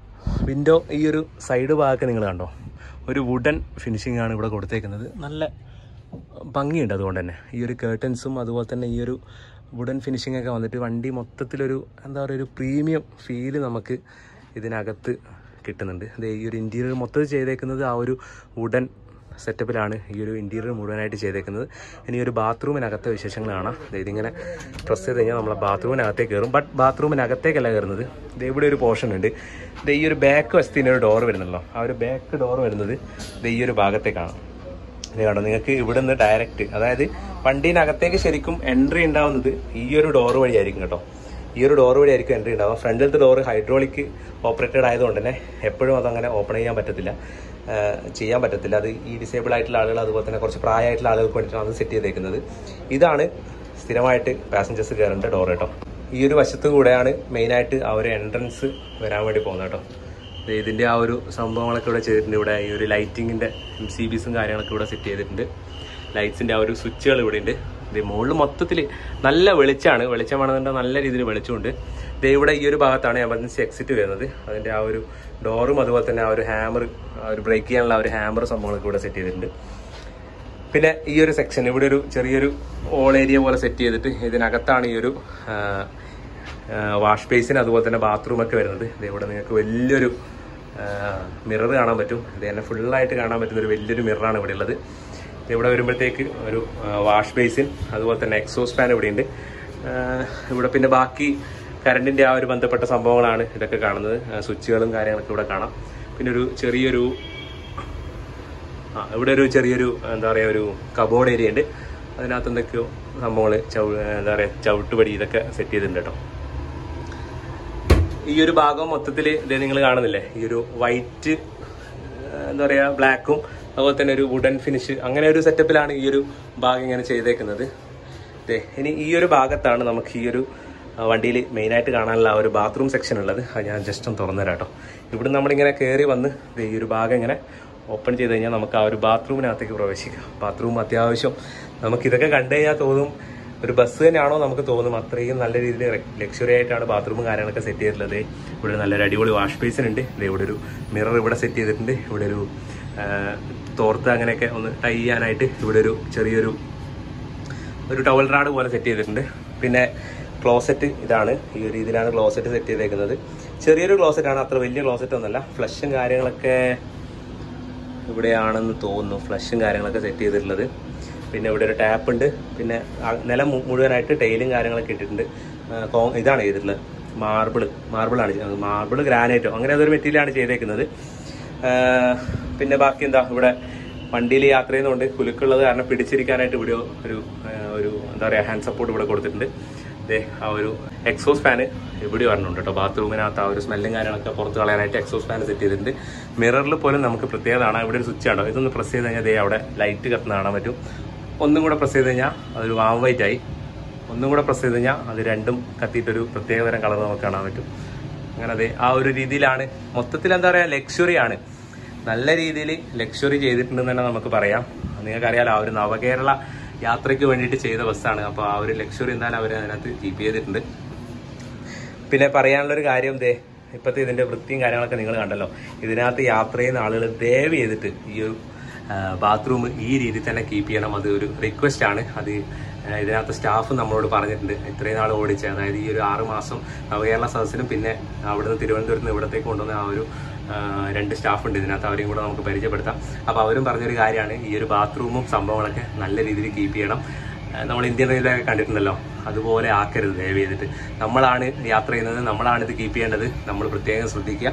വിൻഡോ ഈ ഒരു സൈഡ് ഭാഗമൊക്കെ നിങ്ങൾ കണ്ടോ ഒരു വുഡൻ ഫിനിഷിംഗ് ആണ് ഇവിടെ കൊടുത്തേക്കുന്നത് നല്ല ഭംഗിയുണ്ട് അതുകൊണ്ട് തന്നെ ഈ ഒരു കേർട്ടൻസും അതുപോലെ തന്നെ ഈ ഒരു വുഡൻ ഫിനിഷിംഗ് ഒക്കെ വന്നിട്ട് വണ്ടി മൊത്തത്തിലൊരു എന്താ പറയുക ഒരു പ്രീമിയം ഫീല് നമുക്ക് ഇതിനകത്ത് കിട്ടുന്നുണ്ട് ദേ ഈ ഒരു ഇൻറ്റീരിയർ മൊത്തത്തിൽ ചെയ്തേക്കുന്നത് ആ ഒരു വുഡൻ സെറ്റപ്പിലാണ് ഈ ഒരു ഇൻറ്റീരിയർ മുഴുവനായിട്ട് ചെയ്തേക്കുന്നത് ഇനി ഒരു ബാത്റൂമിനകത്തെ വിശേഷങ്ങൾ കാണാം ദേ ഇതിങ്ങനെ പ്രസ് ചെയ്ത് കഴിഞ്ഞാൽ നമ്മളെ ബാത്റൂമിനകത്തേക്ക് കയറും ബട്ട് ബാത്റൂമിനകത്തേക്കല്ല കയറുന്നത് ദേ ഇവിടെ ഒരു പോർഷൻ ഉണ്ട് ദേ ഈ ഒരു ബാക്ക് വശത്തിന് ഒരു ഡോർ വരുന്നല്ലോ ആ ഒരു ബാക്ക് ഡോർ വരുന്നത് ദേ ഈ ഒരു ഭാഗത്തേക്കാണ് ഇത് കണ്ടോ നിങ്ങൾക്ക് ഇവിടെ നിന്ന് ഡയറക്റ്റ് അതായത് വണ്ടീനകത്തേക്ക് ശരിക്കും എൻട്രി ഉണ്ടാവുന്നത് ഈ ഒരു ഡോർ വഴിയായിരിക്കും കേട്ടോ ഈ ഒരു ഡോർ വഴിയായിരിക്കും എൻട്രി ഉണ്ടാവുക ഫ്രണ്ടിലത്തെ ഡോർ ഹൈഡ്രോളിക് ഓപ്പറേറ്റഡ് ആയതുകൊണ്ട് തന്നെ എപ്പോഴും അതങ്ങനെ ഓപ്പൺ ചെയ്യാൻ പറ്റത്തില്ല ആ, ചെയ്യാൻ പറ്റത്തില്ല അത് ഈ ഡിസേബിൾ ആയിട്ടുള്ള ആളുകൾ അതുപോലെ തന്നെ കുറച്ച് പ്രായമായിട്ടുള്ള ആളുകൾക്ക് വേണ്ടിയിട്ടാണ് അത് സെറ്റ് ചെയ്തേക്കുന്നത് ഇതാണ് സ്ഥിരമായിട്ട് പാസഞ്ചേഴ്സ് കയറേണ്ട ഡോർ കേട്ടോ ഈ ഒരു വശത്ത് കൂടെയാണ് മെയിനായിട്ട് ആ ഒരു എൻട്രൻസ് വരാൻ വേണ്ടി പോകുന്നത് കേട്ടോ ദേ ഇതിന്റെ ആ ഒരു സംഭവങ്ങളൊക്കെ ഇവിടെ ചെയ്തിട്ടുണ്ട് ഇവിടെ ഈ ഒരു ലൈറ്റിങ്ങിന്റെ എം സി ബിസും കാര്യങ്ങളൊക്കെ ഇവിടെ സെറ്റ് ചെയ്തിട്ടുണ്ട് ലൈറ്റ്സിന്റെ ആ ഒരു സ്വിച്ചുകൾ ഇവിടെ ഉണ്ട് ഇത് മുകളിൽ മൊത്തത്തിൽ നല്ല വെളിച്ചമാണ് വെളിച്ചമാണെന്നുണ്ടെങ്കിൽ നല്ല രീതിയിൽ വെളിച്ചമുണ്ട് ദേ ഇവിടെ ഈ ഒരു ഭാഗത്താണ് എമർജൻസി എക്സിറ്റ് വരുന്നത് അതിന്റെ ആ ഒരു ഡോറും അതുപോലെ തന്നെ ആ ഒരു ഹാമർ ആ ഒരു ബ്രേക്ക് ചെയ്യാനുള്ള ആ ഒരു ഹാമർ സംഭവങ്ങളൊക്കെ ഇവിടെ സെറ്റ് ചെയ്തിട്ടുണ്ട് പിന്നെ ഈ ഒരു സെക്ഷൻ ഇവിടെ ഒരു ചെറിയൊരു ഓൾ ഏരിയ പോലെ സെറ്റ് ചെയ്തിട്ട് ഇതിനകത്താണ് ഈ ഒരു വാഷ് ബേസിന് അതുപോലെ തന്നെ ബാത്റൂം ഒക്കെ വരുന്നത് ഇത് ഇവിടെ നിങ്ങൾക്ക് വലിയൊരു മിറർ കാണാൻ പറ്റും ഇത് തന്നെ ഫുള്ളായിട്ട് കാണാൻ പറ്റുന്ന ഒരു വലിയൊരു മിററാണ് ഇവിടെ ഉള്ളത് ഇത് ഇവിടെ വരുമ്പോഴത്തേക്ക് ഒരു വാഷ് ബേസിൻ അതുപോലെ തന്നെ എക്സോസ് ഫാൻ ഇവിടെ ഉണ്ട് ഇവിടെ പിന്നെ ബാക്കി കറണ്ടിന്റെ ആ ഒരു ബന്ധപ്പെട്ട സംഭവങ്ങളാണ് ഇതൊക്കെ കാണുന്നത് ആ, സ്വിച്ചുകളും കാര്യങ്ങളൊക്കെ ഇവിടെ കാണാം പിന്നെ ഒരു ചെറിയൊരു ആ ഇവിടെ ഒരു ചെറിയൊരു എന്താ പറയുക ഒരു കബോർഡ് ഏരിയ ഉണ്ട് അതിനകത്ത് എന്തൊക്കെയോ സംഭവങ്ങൾ ചവ് എന്താ പറയുക ചവിട്ടുപടി ഇതൊക്കെ സെറ്റ് ചെയ്തിട്ടുണ്ട് കേട്ടോ ഈ ഒരു ഭാഗം മൊത്തത്തിൽ ഇത് നിങ്ങൾ കാണുന്നില്ലേ ഈ ഒരു വൈറ്റ് എന്താ പറയുക ബ്ലാക്കും അതുപോലെ തന്നെ ഒരു വുഡൻ ഫിനിഷ് അങ്ങനെ ഒരു സെറ്റപ്പിലാണ് ഈ ഒരു ഭാഗം ഇങ്ങനെ ചെയ്തേക്കുന്നത് ദേ ഇനി ഈ ഒരു ഭാഗത്താണ് നമുക്ക് ഈ ഒരു വണ്ടിയിൽ മെയിനായിട്ട് കാണാനുള്ള ആ ഒരു ബാത്റൂം സെക്ഷൻ ഉള്ളത് അത് ഞാൻ ജസ്റ്റ് ഒന്ന് തുറന്നു തരാം കേട്ടോ ഇവിടെ നമ്മളിങ്ങനെ കയറി വന്ന് ദേ ഈ ഒരു ഭാഗം ഇങ്ങനെ ഓപ്പൺ ചെയ്ത് കഴിഞ്ഞാൽ നമുക്ക് ആ ഒരു ബാത്റൂമിനകത്തേക്ക് പ്രവേശിക്കാം ബാത്റൂം അത്യാവശ്യം നമുക്ക് ഇതൊക്കെ കണ്ടു കഴിഞ്ഞാൽ തോന്നും ഒരു ബസ് തന്നെയാണോ നമുക്ക് തോന്നും അത്രയും നല്ല രീതിയിൽ ലക്ഷറി ആയിട്ടാണ് ബാത്റൂമും കാര്യങ്ങളൊക്കെ സെറ്റ് ചെയ്തിട്ടുള്ളത് ഇവിടെ നല്ലൊരു അടിപൊളി വാഷ് ബേസിൻ ഉണ്ട് ദേ ഇവിടെ ഒരു മിറർ ഇവിടെ സെറ്റ് ചെയ്തിട്ടുണ്ട് ഇവിടെ ഒരു ആ, തോർത്ത് അങ്ങനെയൊക്കെ ഒന്ന് ടൈ ചെയ്യാനായിട്ട് ഇവിടെ ഒരു ചെറിയൊരു ഒരു ടവൽ റാഡ് പോലെ സെറ്റ് ചെയ്തിട്ടുണ്ട് പിന്നെ ക്ലോസറ്റ് ഇതാണ് ഈ ഒരു രീതിയിലാണ് ക്ലോസറ്റ് സെറ്റ് ചെയ്തേക്കുന്നത് ചെറിയൊരു ക്ലോസറ്റ് ആണ് അത്ര വലിയ ക്ലോസറ്റ് ഒന്നല്ല ഫ്ലഷും കാര്യങ്ങളൊക്കെ ഇവിടെയാണെന്ന് തോന്നുന്നു ഫ്ലഷും കാര്യങ്ങളൊക്കെ സെറ്റ് ചെയ്തിട്ടുള്ളത് പിന്നെ ഇവിടെ ഒരു ടാപ്പ് ഉണ്ട് പിന്നെ ആ നിലം മു- മുഴുവനായിട്ട് ടൈലും കാര്യങ്ങളൊക്കെ ഇട്ടിട്ടുണ്ട് ആ, കോ- ഇതാണ് ചെയ്തിട്ടുള്ളത് മാർബിൾ മാർബിളാണ് മാർബിൾ ഗ്രാനൈറ്റോ അങ്ങനെ അതൊരു മെറ്റീരിയലാണ് ചെയ്തേക്കുന്നത് ആ, പിന്നെ ബാക്കി എന്താ ഇവിടെ വണ്ടിയിൽ യാത്ര ചെയ്യുന്നതുകൊണ്ട് കുലുക്കുള്ളത് കാരണം പിടിച്ചിരിക്കാനായിട്ട് ഇവിടെ ഒരു ആ, ഒരു എന്താ പറയുക ഹാൻഡ് സപ്പോർട്ട് ഇവിടെ കൊടുത്തിട്ടുണ്ട് ദേ ആ ഒരു എക്സോസ് ഫാന് ഇവിടെ വരണുണ്ട് കേട്ടോ ബാത്റൂമിനകത്ത് ആ ഒരു സ്മെല്ലും കാര്യങ്ങളൊക്കെ പുറത്ത് കളയാനായിട്ട് എക്സോസ് ഫാൻ സെറ്റ് ചെയ്തിട്ടുണ്ട് മിററിൽ പോലും നമുക്ക് പ്രത്യേകത കാണാം ഇവിടെ ഒരു സ്വിച്ച് ആണോ ഇതൊന്ന് പ്രസ് ചെയ്ത് കഴിഞ്ഞാൽ ദേ അവിടെ ലൈറ്റ് കത്തുന്ന കാണാൻ പറ്റും ഒന്നും കൂടെ പ്രസ് ചെയ്ത് കഴിഞ്ഞാൽ അതൊരു വാം വൈറ്റ് ആയി ഒന്നും കൂടെ പ്രസ് ചെയ്ത് കഴിഞ്ഞാൽ അത് രണ്ടും കത്തിയിട്ടൊരു പ്രത്യേകതരം കളർ നമുക്ക് കാണാൻ പറ്റും അങ്ങനെ അതെ ആ ഒരു രീതിയിലാണ് മൊത്തത്തിൽ എന്താ പറയുക ലക്ഷറി ആണ് നല്ല രീതിയിൽ ലക്ഷറി ചെയ്തിട്ടുണ്ടെന്ന് തന്നെ നമുക്ക് പറയാം നിങ്ങൾക്കറിയാലോ ആ ഒരു നവകേരള യാത്രയ്ക്ക് വേണ്ടിയിട്ട് ചെയ്ത ബസ്സാണ് അപ്പോൾ ആ ഒരു ലക്ഷറി എന്തായാലും അവർ അതിനകത്ത് കീപ്പ് ചെയ്തിട്ടുണ്ട് പിന്നെ പറയാനുള്ളൊരു കാര്യം ദേ ഇപ്പോഴത്തെ ഇതിന്റെ വൃത്തിയും കാര്യങ്ങളൊക്കെ നിങ്ങൾ കണ്ടല്ലോ ഇതിനകത്ത് യാത്ര ചെയ്യുന്ന ആളുകൾ ദയവ് ചെയ്തിട്ട് ഈ ഒരു ബാത്റൂം ഈ രീതിയിൽ തന്നെ കീപ്പ് ചെയ്യണം അത് ഒരു റിക്വസ്റ്റ് ആണ് അത് ആ, ഇതിനകത്ത് സ്റ്റാഫ് നമ്മളോട് പറഞ്ഞിട്ടുണ്ട് ഇത്രയും നാൾ ഓടിച്ച് അതായത് ഈ ഒരു ആറ് മാസം നവകേരള സദസ്സിനും പിന്നെ അവിടുന്ന് തിരുവനന്തപുരത്ത് നിന്ന് ഇവിടത്തേക്ക് കൊണ്ടുവന്ന ആ ഒരു ആ, രണ്ട് സ്റ്റാഫ് ഉണ്ട് ഇതിനകത്ത് അവരെയും കൂടെ നമുക്ക് പരിചയപ്പെടുത്താം അപ്പോൾ അവരും പറഞ്ഞൊരു കാര്യമാണ് ഈ ഒരു ബാത്റൂമും സംഭവങ്ങളൊക്കെ നല്ല രീതിയിൽ കീപ്പ് ചെയ്യണം ആ, നമ്മൾ ഇന്ത്യൻ റെയിൽവേയൊക്കെ കണ്ടിട്ടുണ്ടല്ലോ അതുപോലെ ആക്കരുത് ദയവ് ചെയ്തിട്ട് നമ്മളാണ് യാത്ര ചെയ്യുന്നത് നമ്മളാണ് ഇത് കീപ്പ് ചെയ്യേണ്ടത് നമ്മൾ പ്രത്യേകം ശ്രദ്ധിക്കുക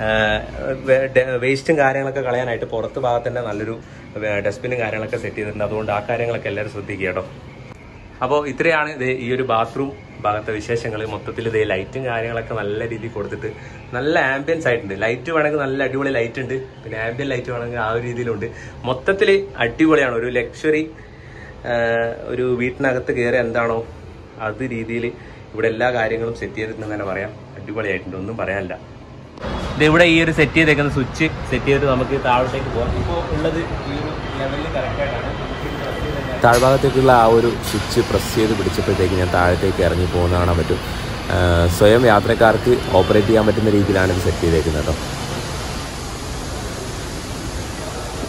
വേസ്റ്റും കാര്യങ്ങളൊക്കെ കളയാനായിട്ട് പുറത്ത് ഭാഗത്ത് തന്നെ നല്ലൊരു ഡസ്റ്റ്ബിനും കാര്യങ്ങളൊക്കെ സെറ്റ് ചെയ്തിട്ടുണ്ട് അതുകൊണ്ട് ആ കാര്യങ്ങളൊക്കെ എല്ലാവരും ശ്രദ്ധിക്കുക കേട്ടോ അപ്പോൾ ഇത്രയാണ് ഇത് ഈ ഒരു ബാത്റൂം ഭാഗത്തെ വിശേഷങ്ങൾ മൊത്തത്തിൽ ഇത് ലൈറ്റും കാര്യങ്ങളൊക്കെ നല്ല രീതിയിൽ കൊടുത്തിട്ട് നല്ല ആംബിയൻസ് ആയിട്ടുണ്ട് ലൈറ്റ് വേണമെങ്കിൽ നല്ല അടിപൊളി ലൈറ്റ് ഉണ്ട് പിന്നെ ആംബിയൻ ലൈറ്റ് വേണമെങ്കിൽ ആ ഒരു രീതിയിലുണ്ട് മൊത്തത്തിൽ അടിപൊളിയാണ് ഒരു ലക്ഷറി ഒരു വീട്ടിനകത്ത് കയറി എന്താണോ അത് രീതിയിൽ ഇവിടെ എല്ലാ കാര്യങ്ങളും സെറ്റ് ചെയ്തിട്ടുണ്ടെന്ന് തന്നെ പറയാം അടിപൊളിയായിട്ടുണ്ട് ഒന്നും പറയാനില്ല ഇത് ഇവിടെ ഈ ഒരു സെറ്റ് ചെയ്തേക്കുന്ന സ്വിച്ച് സെറ്റ് ചെയ്തിട്ട് നമുക്ക് താഴോട്ടേക്ക് പോകാം ഇപ്പോൾ ഉള്ളത് ഈ ഒരു ലെവലിൽ കറക്റ്റായിട്ടാണ് നമുക്ക് ഇത് press ചെയ്ത് കഴിഞ്ഞാൽ താഴ്ഭാഗത്തേക്കുള്ള ആ ഒരു സ്വിച്ച് പ്രസ് ചെയ്ത് പിടിച്ചപ്പോഴത്തേക്ക് ഞാൻ താഴത്തേക്ക് ഇറങ്ങി പോകുന്ന കാണാൻ പറ്റും ആ, സ്വയം യാത്രക്കാർക്ക് ഓപ്പറേറ്റ് ചെയ്യാൻ പറ്റുന്ന രീതിയിലാണ് ഇത് സെറ്റ് ചെയ്തേക്കുന്നത് കേട്ടോ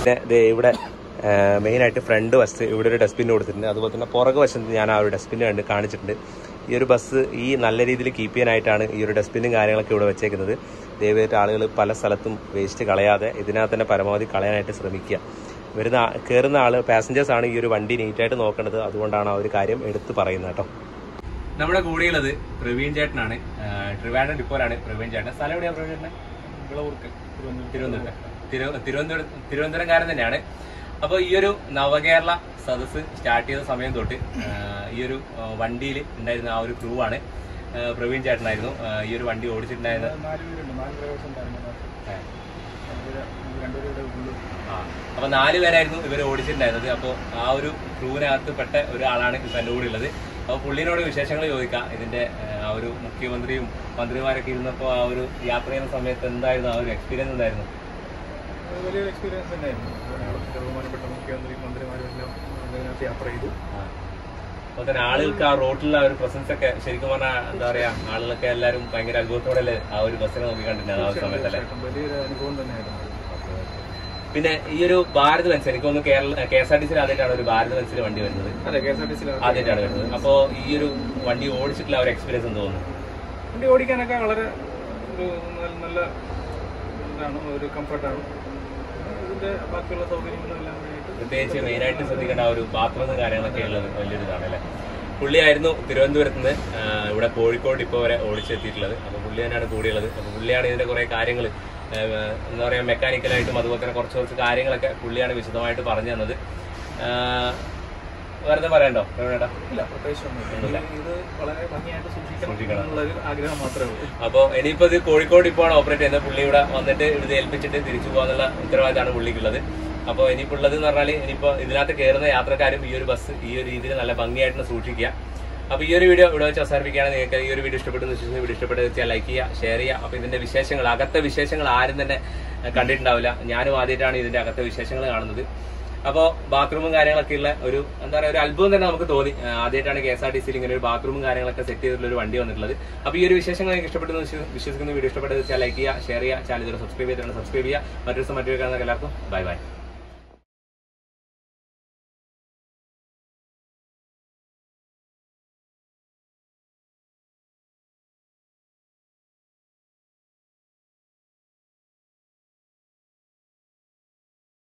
പിന്നെ ദേ ഇവിടെ മെയിനായിട്ട് ഫ്രണ്ട് വശത്ത് ഇവിടെ ഒരു ഡസ്റ്റ്ബിൻ കൊടുത്തിട്ടുണ്ട് അതുപോലെ തന്നെ പുറകു വശത്ത് ഞാൻ ആ ഒരു ഡസ്റ്റ്ബിൻ കണ്ട് കാണിച്ചിട്ടുണ്ട് ഈ ഒരു ബസ് ഈ നല്ല രീതിയിൽ കീപ്പ് ചെയ്യാനായിട്ടാണ് ഈ ഒരു ഡസ്റ്റ്ബിനും കാര്യങ്ങളൊക്കെ ഇവിടെ വെച്ചേക്കുന്നത് ദയവായിട്ട് ആളുകൾ പല സ്ഥലത്തും വേസ്റ്റ് കളയാതെ ഇതിനകത്ത് തന്നെ പരമാവധി കളയാനായിട്ട് ശ്രമിക്കുക വരുന്ന ആ- കയറുന്ന ആൾ പാസഞ്ചേഴ്സ് ആണ് ഈ ഒരു വണ്ടി നീറ്റായിട്ട് നോക്കേണ്ടത് അതുകൊണ്ടാണ് ആ ഒരു കാര്യം എടുത്തു പറയുന്നത് കേട്ടോ നമ്മുടെ കൂടെയുള്ളത് പ്രവീൺ ചേട്ടനാണ് ട്രിവാൻഡ്രം ഡിപ്പോയിലാണ് പ്രവീൺ ചേട്ടൻ സ്ഥലം എവിടെയാണ് പ്രവീൺ ചേട്ടൻ വിളവൂർക്ക് തിരുവനന്തപുരം തിരു- തിരുവനന്തപുരം തിരുവനന്തപുരംകാരൻ തന്നെയാണ് അപ്പോൾ ഈ ഒരു നവകേരള സദസ്സ് സ്റ്റാർട്ട് ചെയ്ത സമയം തൊട്ട് ആ, ഈ ഒരു വണ്ടിയിൽ ഉണ്ടായിരുന്ന ആ ഒരു ക്രൂ ആണ് ആ, പ്രവീൺ ചേട്ടനായിരുന്നു ആ, ഈ ഒരു വണ്ടി ഓടിച്ചിട്ടുണ്ടായിരുന്നത് നാല് പേരുണ്ട് നാല് ഡ്രൈവേഴ്സ് ഉണ്ടായിരുന്നു ആ. രണ്ടുപേരുടെ ഉള്ളു ആ. അപ്പൊ നാല് പേരായിരുന്നു ഇവർ ഓടിച്ചിട്ടുണ്ടായിരുന്നത് അപ്പോൾ ആ ഒരു ക്രൂവിനകത്ത് പെട്ട ഒരാളാണ് ഇപ്പൊ എൻ്റെ കൂടെ ഉള്ളത് അപ്പോൾ പുള്ളിനോട് വിശേഷങ്ങൾ ചോദിക്കാം ഇതിന്റെ ആ, ആ ഒരു മുഖ്യമന്ത്രിയും മന്ത്രിമാരൊക്കെ ഇരുന്നപ്പോൾ ആ ഒരു യാത്ര ചെയ്യുന്ന സമയത്ത് എന്തായിരുന്നു ആ ഒരു എക്സ്പീരിയൻസ് എന്തായിരുന്നു അത് വലിയൊരു എക്സ്പീരിയൻസ് തന്നെയായിരുന്നു കേരളത്തിന്റെ ബഹുമാനപ്പെട്ട മുഖ്യമന്ത്രി മന്ത്രിമാരും എല്ലാം അതിനകത്ത് യാത്ര ചെയ്തു അപ്പോൾ തന്നെ ആളുകൾക്ക് ആ റോട്ടിലുള്ള ആ ഒരു പ്രസൻസ് ഒക്കെ ശരിക്കും പറഞ്ഞാൽ എന്താ പറയാ ആളുകളൊക്കെ എല്ലാവരും ഭയങ്കര അത്ഭുതത്തോടെ ആ ഒരു ബസ്സിനെ നോക്കി കണ്ടിട്ടുണ്ട് ആ ഒരു സമയത്തല്ലേ തീർച്ചയായിട്ടും വലിയൊരു അനുഭവം തന്നെയായിരുന്നു പിന്നെ ഈ ഒരു ഭാരത് ബൻസ് എനിക്ക് തോന്നുന്നു Kerala K S R T സിയിൽ ആദ്യമായിട്ടാണ് ഒരു ഭാരത് ബൻസിൽ വണ്ടി വരുന്നത് അതെ കെ എസ് ആർ ടി സിയിൽ ആദ്യമായിട്ടാണ് വരുന്നത് അപ്പോ ഈ ഒരു വണ്ടി ഓടിച്ചിട്ടുള്ള ആ ഒരു എക്സ്പീരിയൻസ് എന്ന് തോന്നുന്നു വണ്ടി ഓടിക്കാനൊക്കെ വളരെ ഒരു നല്ല- നല്ല ഇതാണ് ഒരു കംഫർട്ടാണ് ഇതിന്റെ ബാക്കിയുള്ള സൗകര്യങ്ങളും എല്ലാം വേണ്ടിയിട്ട് പ്രത്യേകിച്ച് മെയിനായിട്ട് ശ്രദ്ധിക്കേണ്ട ആ ഒരു ബാത്റൂം കാര്യങ്ങളൊക്കെ ഉള്ളത് വലിയൊരു ഇതാണ് അല്ലേ പുള്ളിയായിരുന്നു തിരുവനന്തപുരത്ത് നിന്ന് ആ, ഇവിടെ കോഴിക്കോട് ഇപ്പോൾ വരെ ഓടിച്ചെത്തിയിട്ടുള്ളത് അപ്പോൾ പുള്ളി തന്നെയാണ് കൂടിയുള്ളത് അപ്പോൾ പുള്ളിയാണ് ഇതിന്റെ കുറേ കാര്യങ്ങൾ എന്താ പറയുക മെക്കാനിക്കലായിട്ടും അതുപോലെ തന്നെ കുറച്ച് കുറച്ച് കാര്യങ്ങളൊക്കെ പുള്ളിയാണ് വിശദമായിട്ട് പറഞ്ഞു തന്നത് ആ, വെറുതെ പറയണ്ടോ പ്രവീണേട്ടാ ഇല്ല പ്രത്യേകിച്ചൊന്നുമില്ല ഇത് വളരെ ഭംഗിയായിട്ട് സൂക്ഷിക്കണം സൂക്ഷിക്കണം. എന്നുള്ളൊരു ആഗ്രഹം മാത്രമേ ഉള്ളൂ അപ്പോൾ ഇനിയിപ്പോൾ ഇത് കോഴിക്കോട് ഇപ്പോൾ ഓപ്പറേറ്റ് ചെയ്യുന്നത് പുള്ളി ഇവിടെ വന്നിട്ട് ഇത് ഏൽപ്പിച്ചിട്ട് തിരിച്ചു പോകാന്നുള്ള ഉത്തരവാദിത്തമാണ് പുള്ളിക്കുള്ളത് അപ്പോൾ ഇനിയിപ്പോൾ ഉള്ളത് എന്ന് പറഞ്ഞാൽ ഇനിയിപ്പോൾ ഇതിനകത്ത് കയറുന്ന യാത്രക്കാരും ഈ ഒരു ബസ് ഈ ഒരു രീതിയിൽ നല്ല ഭംഗിയായിട്ട് സൂക്ഷിക്കുക അപ്പോൾ ഈ ഒരു വീഡിയോ ഇവിടെ വെച്ച് അവസാനിപ്പിക്കുകയാണ് നിങ്ങൾക്ക് ഈ ഒരു വീഡിയോ ഇഷ്ടപ്പെട്ടു വിശ്വസിക്കുന്ന വീഡിയോ ഇഷ്ടപ്പെട്ടു വെച്ചാൽ ലൈക്ക് ചെയ്യുക ഷെയർ ചെയ്യുക അപ്പോൾ ഇതിന്റെ വിശേഷങ്ങൾ അകത്തെ വിശേഷങ്ങൾ ആരും തന്നെ ഏഹ്, കണ്ടിട്ടുണ്ടാവില്ല ഞാനും ആദ്യമായിട്ടാണ് ഇതിന്റെ അകത്തെ വിശേഷങ്ങൾ കാണുന്നത് അപ്പോൾ ബാത്റൂമും കാര്യങ്ങളൊക്കെ ഉള്ള ഒരു എന്താ പറയുക ഒരു അത്ഭുതം തന്നെ നമുക്ക് തോന്നി ആ, ആദ്യമായിട്ടാണ് കെ എസ് ആർ ടി സിയിൽ ഇങ്ങനെ ഒരു ബാത്റൂമും കാര്യങ്ങളൊക്കെ സെറ്റ് ചെയ്തിട്ടുള്ള ഒരു വണ്ടി വന്നിട്ടുള്ളത് അപ്പോൾ ഈ ഒരു വിശേഷങ്ങൾ നിങ്ങൾക്ക് ഇഷ്ടപ്പെട്ടെന്ന് വിശ്വ- വിശ്വസിക്കുന്ന വീഡിയോ ഇഷ്ടപ്പെട്ടത് വെച്ചാൽ ലൈക്ക് ചെയ്യുക ഷെയർ ചെയ്യുക ചാനൽ സബ്സ്ക്രൈബ് ചെയ്തിട്ടുണ്ട് സബ്സ്ക്രൈബ് ചെയ്യുക മറ്റൊരു ദിവസം മറ്റൊരു കാണുന്ന എല്ലാവർക്കും ബൈ ബൈ